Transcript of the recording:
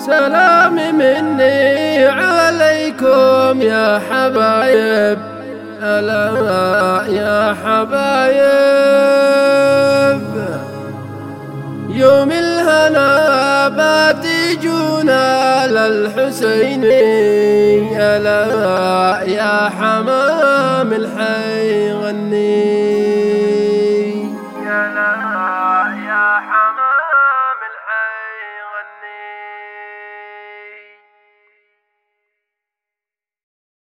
سلام مني عليكم يا حبايب ألا يا حبايب يوم الهنا باتجونا للحسين ألا يا حمام الحي غني